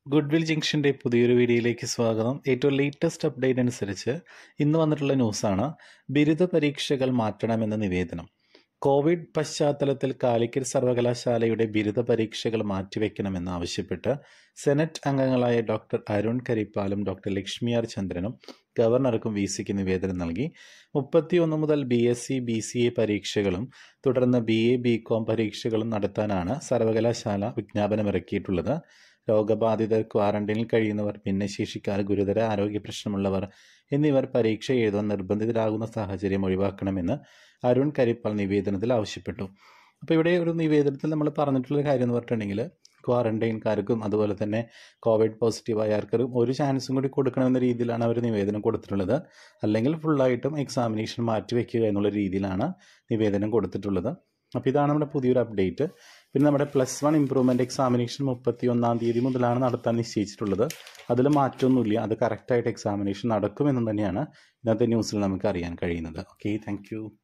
goodwill ജംഗ്ഷൻ്റെ പുതിയൊരു വീഡിയോയിലേക്ക് സ്വാഗതം ഏറ്റവും ലേറ്റസ്റ്റ് അപ്ഡേറ്റ് അനുസരിച്ച് ഇന്ന് വന്നിട്ടുള്ള ന്യൂസാണ് ബിരുദ പരീക്ഷകൾ മാറ്റണമെന്ന നിവേദനം കോവിഡ് പശ്ചാത്തലത്തിൽ കാലിക്കറ്റ് സർവകലാശാലയുടെ ബിരുദ പരീക്ഷകൾ മാറ്റിവെക്കണമെന്ന് ആവശ്യപ്പെട്ട് സെനറ്റ് അംഗങ്ങളായ ഡോക്ടർ അരുൺ കരിപ്പാലും ഡോക്ടർ ലക്ഷ്മി ആർ ചന്ദ്രനും ഗവർണർക്കും വി സിക്ക് നിവേദനം നൽകി മുപ്പത്തിയൊന്ന് മുതൽ B S C B C A പരീക്ഷകളും തുടർന്ന് ബി എ ബി കോം പരീക്ഷകളും നടത്താനാണ് സർവകലാശാല വിജ്ഞാപനമിറക്കിയിട്ടുള്ളത് രോഗബാധിതർ ക്വാറന്റൈനിൽ കഴിയുന്നവർ ഭിന്നശേഷിക്കാർ ഗുരുതര ആരോഗ്യ പ്രശ്നമുള്ളവർ എന്നിവർ പരീക്ഷ എഴുതാൻ നിർബന്ധിതരാകുന്ന സാഹചര്യം ഒഴിവാക്കണമെന്ന് അരുൺ കരിപ്പാൽ നിവേദനത്തിൽ ആവശ്യപ്പെട്ടു അപ്പോൾ ഇവിടെ ഒരു നിവേദനത്തിൽ നമ്മൾ പറഞ്ഞിട്ടുള്ള കാര്യം എന്ന് പറഞ്ഞിട്ടുണ്ടെങ്കിൽ ക്വാറന്റൈൻകാർക്കും അതുപോലെ തന്നെ കോവിഡ് പോസിറ്റീവായ ആർക്കും ഒരു ചാൻസും കൂടി കൊടുക്കണമെന്ന രീതിയിലാണ് അവർ നിവേദനം കൊടുത്തിട്ടുള്ളത് അല്ലെങ്കിൽ ഫുള്ളായിട്ടും എക്സാമിനേഷൻ മാറ്റി വയ്ക്കുക എന്നുള്ള രീതിയിലാണ് നിവേദനം കൊടുത്തിട്ടുള്ളത് അപ്പോൾ ഇതാണ് നമ്മുടെ പുതിയൊരു അപ്ഡേറ്റ് പിന്നെ നമ്മുടെ പ്ലസ് വൺ ഇമ്പ്രൂവ്മെൻ്റ് എക്സാമിനേഷൻ മുപ്പത്തി ഒന്നാം തീയതി മുതലാണ് നടത്താൻ നിശ്ചയിച്ചിട്ടുള്ളത് അതിൽ മാറ്റമൊന്നുമില്ല അത് കറക്റ്റായിട്ട് എക്സാമിനേഷൻ നടക്കുമെന്ന് തന്നെയാണ് ഇന്നത്തെ ന്യൂസിൽ നമുക്ക് അറിയാൻ കഴിയുന്നത് ഓക്കെ താങ്ക്